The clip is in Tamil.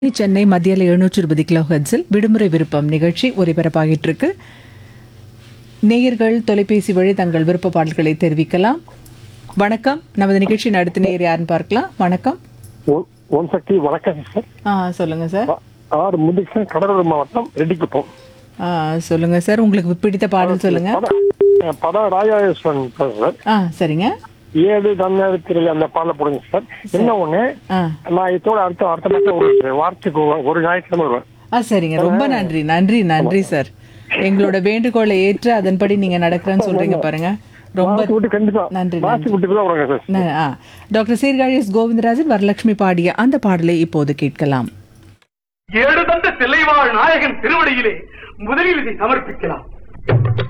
சென்னை மத்தியில் எழுநூற்று இருபது கிலோ ஹெர்ட்ஸில் விடுமுறை விருப்பம் நிகழ்ச்சி ஒலிபரப்பாகிட்டு இருக்கு நேயர்கள் தொலைபேசி வழி தங்கள் விருப்ப பாடல்களை தெரிவிக்கலாம் வணக்கம் நமது நிகழ்ச்சி நடத்து நேயர் யாருன்னு பார்க்கலாம் வணக்கம் ஓ- ஓம் சக்தி வணக்கம் சார் ஆ சொல்லுங்க சார் ஆ- ஆர் முந்திகிருஷ்ணன் கடலூர் மாவட்டம் ரெட்டிக்குப்பம் ஆ சொல்லுங்க சார் உங்களுக்கு பிடித்த பாடல் சொல்லுங்க படம் படம் ராஜேஸ்வரன் சார் ஆ சரிங்க ஏழு தமிழ்நாடு திருவிழா அந்த பாடல போடுங்க சார் என்ன ஒண்ணு ஆ நான் இதோட அடுத்த அடுத்த மாசம் ஒரு வாரத்துக்கு ஒரு- ஒரு ஞாயிற்றுக்கிழமை வருவேன் ஆ சரிங்க ரொம்ப நன்றி நன்றி நன்றி சார் எங்களோட வேண்டுகோளை ஏற்று அதன்படி நீங்க நடக்கிறேன்னு சொல்றீங்க பாருங்க ரொம்ப மாசு விட்டு கண்டிப்பா நன்றி, மாசு விட்டு தான் வருவாங்க சார் ந- ஆ. டாக்டர் சீர்காழி எஸ் கோவிந்தராஜன் வரலட்சுமி பாடிய அந்த பாடலை இப்போது கேட்கலாம் ஏழு தந்த தில்லைவாழ் நாயகன் திருவடியிலே முதலில் இதை சமர்ப்பிக்கலாம்